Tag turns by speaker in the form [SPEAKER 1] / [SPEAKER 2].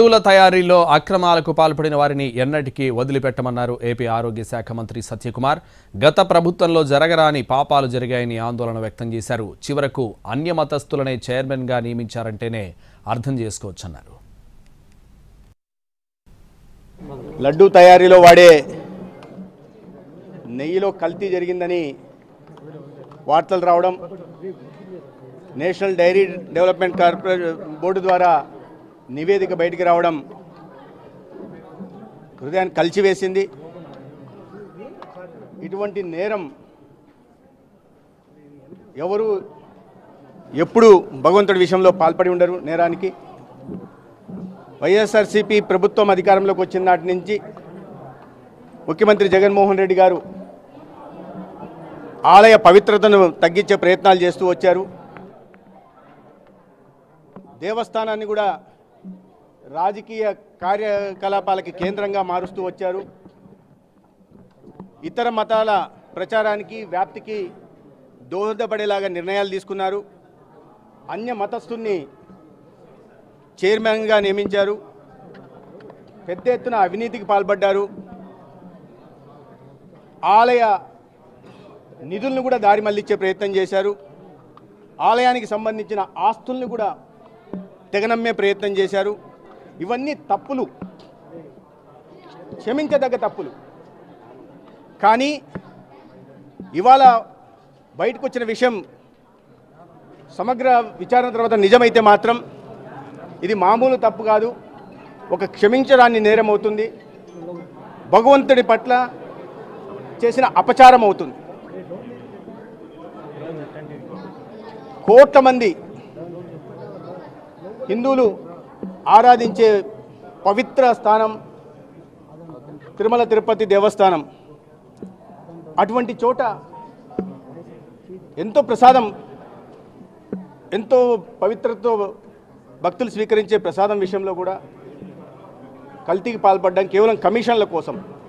[SPEAKER 1] లడ్డూల తయారీలో అక్రమాలకు పాల్పడిన వారిని ఎన్నటికీ వదిలిపెట్టమన్నారు ఏపీ ఆరోగ్య శాఖ మంత్రి సత్యకుమార్ గత ప్రభుత్వంలో జరగరాని పాపాలు జరిగాయని ఆందోళన వ్యక్తం చేశారు చివరకు అన్యమతస్థులనే చైర్మన్గా నియమించారంటేనే అర్థం చేసుకోవచ్చన్నారు
[SPEAKER 2] లడ్డూ తయారీలో వాడే నెయ్యిలో కల్తీ జరిగిందని వార్తలు రావడం national dairy development corporation board ద్వారా నివేదిక బయటికి రావడం హృదయాన్ని కలిచివేసింది ఇటువంటి నేరం ఎవరు ఎప్పుడు భగవంతుడి విషయంలో పాల్పడి ఉండరు నేరానికి వైఎస్ఆర్సీపీ ప్రభుత్వం అధికారంలోకి వచ్చిన నాటి నుంచి ముఖ్యమంత్రి జగన్మోహన్ రెడ్డి గారు ఆలయ పవిత్రతను తగ్గించే ప్రయత్నాలు చేస్తూ వచ్చారు దేవస్థానాన్ని కూడా రాజకీయ కార్యకలాపాలకి కేంద్రంగా మారుస్తూ వచ్చారు ఇతర మతాల ప్రచారానికి వ్యాప్తికి దోహదపడేలాగా నిర్ణయాలు తీసుకున్నారు అన్య మతస్థుల్ని చైర్మన్గా నియమించారు పెద్ద ఎత్తున అవినీతికి పాల్పడ్డారు ఆలయ నిధులను కూడా దారి మళ్లించే ప్రయత్నం చేశారు ఆలయానికి సంబంధించిన ఆస్తుల్ని కూడా తెగనమ్మే ప్రయత్నం చేశారు ఇవన్నీ తప్పులు క్షమించదగ్గ తప్పులు కానీ ఇవాళ బయటకు వచ్చిన విషయం సమగ్ర విచారణ తర్వాత నిజమైతే మాత్రం ఇది మామూలు తప్పు కాదు ఒక క్షమించడాన్ని నేరం అవుతుంది భగవంతుడి పట్ల చేసిన అపచారం అవుతుంది కోట్ల మంది హిందువులు ఆరాధించే పవిత్ర స్థానం తిరుమల తిరుపతి దేవస్థానం అటువంటి చోట ఎంతో ప్రసాదం ఎంతో పవిత్రతో భక్తులు స్వీకరించే ప్రసాదం విషయంలో కూడా కల్తీకి పాల్పడడం కేవలం కమిషన్ల కోసం